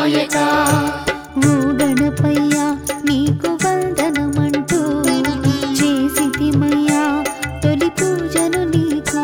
నాయక ఓ గణపయ్యా నీకు వందనమంటూ చేసితిమయ్యా తొలి పూజను నీకు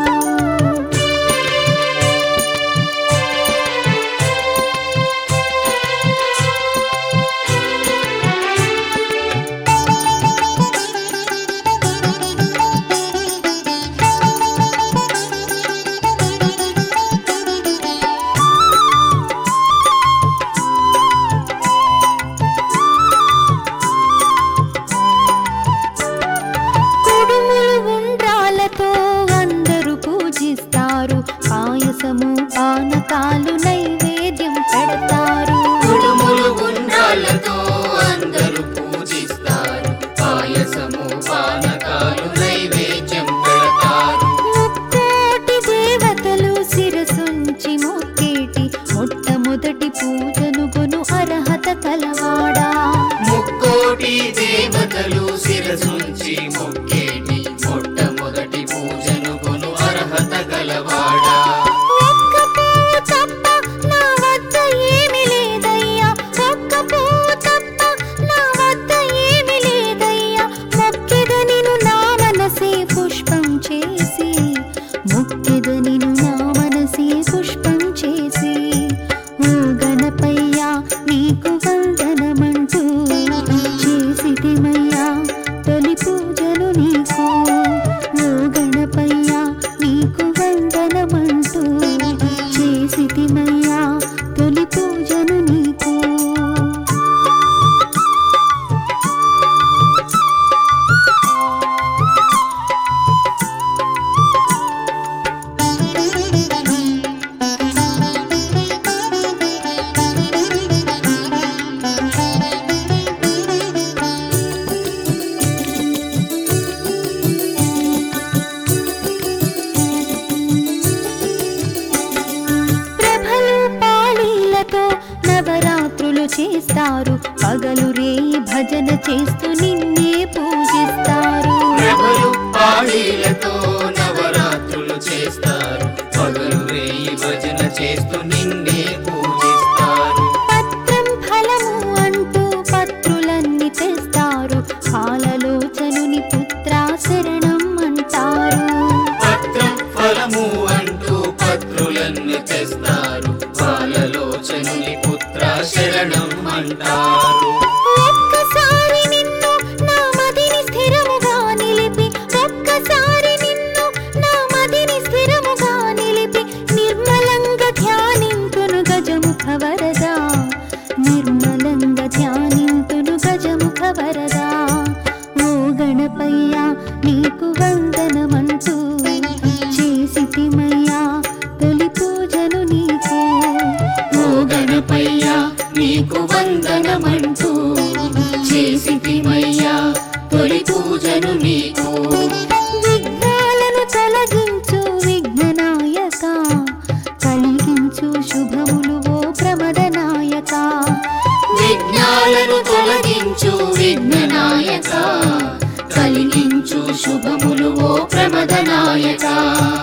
కుడుములు ఉండ్రాలతో అందరూ పూజిస్తారు పాయసము పానకాలు నైవేద్యం పెడతారు కుడుములు గుండాలతో అందరూ పూజిస్తారు పాయసము పానకాలు నైవేద్యం పెడతారు ముక్కోటి దేవతలు శిరసుంచి మొక్కేటి మొట్టమొదటి పూజను కొను అర్హత కలవాడా ముక్కోటి దేవతలు శిరసుంచి మొక్కేటి మొట్టమొదటి పూజను కొను అర్హత గలవాడా ఒక్క పువ్వు తప్ప నా వద్ద ఏమీ లేదయ్యా ఒక్క పువ్వు తప్ప నా వద్ద ఏమీ లేదయ్యా మొక్కెద నిను నా మనసే పుష్పం చేసి మొక్కెద నిను నా మనసే పుష్పం చేసి ఓ గణపయ్యా నీకు వందనమంటూ చేసితిమయ్యా తొలి పూజలు నీకు ఓ గణపయ్యా నీకు వందనమంటూ చేసితిమయ్యా తొలి పూజను నీకు ప్రభలు పాళీలతో నవరాత్రులు చేస్తారు పగలు రేయి భజన చేస్తూ నిన్నే పూజిస్తారు ప్రభలు పాళీలతో నవరాత్రులు చేస్తారు పగలు రేయి భజన చేస్తూ నిన్నే పూజిస్తారు పత్రం ఫలము అంటూ పత్రులన్నీ తెస్తారు పాలలోచనుని పుత్ర శరణం అంటారు పత్రం ఫలము అంటూ పత్రులన్నీ తెస్తారు బాలలోచనుని పుత్ర శరణం అంటారు ఒక్కసారి నిన్ను నా మదిని స్థిరముగా నిలిపి ఒక్కసారి నిన్ను నా మదిని స్థిరముగా నిలిపి నిర్మలంగా ధ్యానింతును గజముఖ వరదా నిర్మలంగా ధ్యానింతును గజముఖ వరదా ఓ గణపయ్యా నీకు వందనమంటూ చేసితిమయ్యా తొలి పూజను నీకు ఓ గణపయ్యా నీకు వందనమంటూ చేసితిమయ్యా తొలి పూజను నీకు విఘ్నాలను తొలగించు విఘ్ననాయక కలిగించు శుభములు ఓ ప్రమదనాయక విఘ్నాలను తొలగించు విఘ్ననాయక కలిగించు శుభములు ఓ ప్రమదనాయక